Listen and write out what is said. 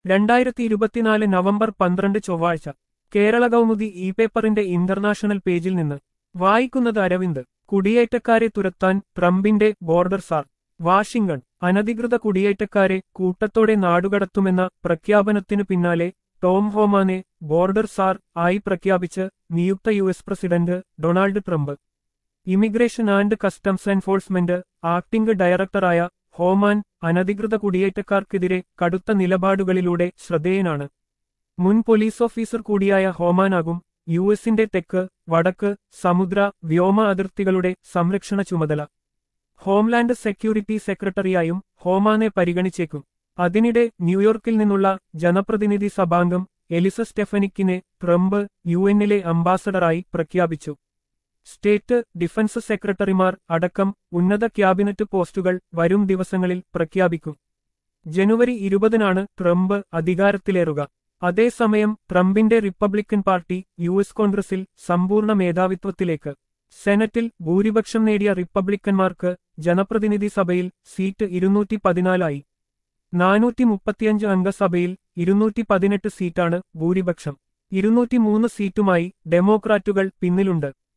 രണ്ടായിരത്തി ഇരുപത്തിനാല് നവംബർ പന്ത്രണ്ട് ചൊവ്വാഴ്ച കേരള കൗമുദി ഇ പേപ്പറിന്റെ ഇന്റർനാഷണൽ പേജിൽ നിന്ന് വായിക്കുന്നത് അരവിന്ദ് കുടിയേറ്റക്കാരെ തുരത്താൻ ട്രംപിന്റെ ബോർഡർ സാർ വാഷിംഗ്ടൺ അനധികൃത കുടിയേറ്റക്കാരെ കൂട്ടത്തോടെ നാടുകടത്തുമെന്ന പ്രഖ്യാപനത്തിനു പിന്നാലെ ടോം ഹോമാനെ ബോർഡർ സാർ ആയി പ്രഖ്യാപിച്ച് നിയുക്ത U S president Donald Trump immigration and customs enforcement acting ഡയറക്ടറായ ഹോമാൻ അനധികൃത കുടിയേറ്റക്കാർക്കെതിരെ കടുത്ത നിലപാടുകളിലൂടെ ശ്രദ്ധേയനാണ് മുൻ പോലീസ് ഓഫീസർ കൂടിയായ ഹോമാനാകും യു എസിന്റെ തെക്ക് വടക്ക് സമുദ്ര വ്യോമ അതിർത്തികളുടെ സംരക്ഷണ ചുമതല ഹോംലാൻഡ് സെക്യൂരിറ്റി സെക്രട്ടറിയായും ഹോമാനെ പരിഗണിച്ചേക്കും അതിനിടെ ന്യൂയോർക്കിൽ നിന്നുള്ള ജനപ്രതിനിധി സഭാംഗം എലിസ സ്റ്റെഫനിക്കിനെ ട്രംപ് യു എന്നിലെ അംബാസഡറായി പ്രഖ്യാപിച്ചു സ്റ്റേറ്റ് ഡിഫൻസ് സെക്രട്ടറിമാർ അടക്കം ഉന്നത ക്യാബിനറ്റ് പോസ്റ്റുകൾ വരും ദിവസങ്ങളിൽ പ്രഖ്യാപിക്കും ജനുവരി ഇരുപതിനാണ് ട്രംപ് അധികാരത്തിലേറുക അതേസമയം ട്രംപിന്റെ റിപ്പബ്ലിക്കൻ പാർട്ടി യു എസ് കോൺഗ്രസിൽ സമ്പൂർണ്ണ മേധാവിത്വത്തിലേക്ക് സെനറ്റിൽ ഭൂരിപക്ഷം നേടിയ റിപ്പബ്ലിക്കന്മാർക്ക് ജനപ്രതിനിധി സഭയിൽ സീറ്റ് ഇരുന്നൂറ്റി പതിനാലായി നാനൂറ്റി മുപ്പത്തിയഞ്ച് അംഗസഭയിൽ ഇരുന്നൂറ്റി പതിനെട്ട് സീറ്റാണ് ഭൂരിപക്ഷം ഇരുന്നൂറ്റിമൂന്ന് സീറ്റുമായി ഡെമോക്രാറ്റുകൾ പിന്നിലുണ്ട്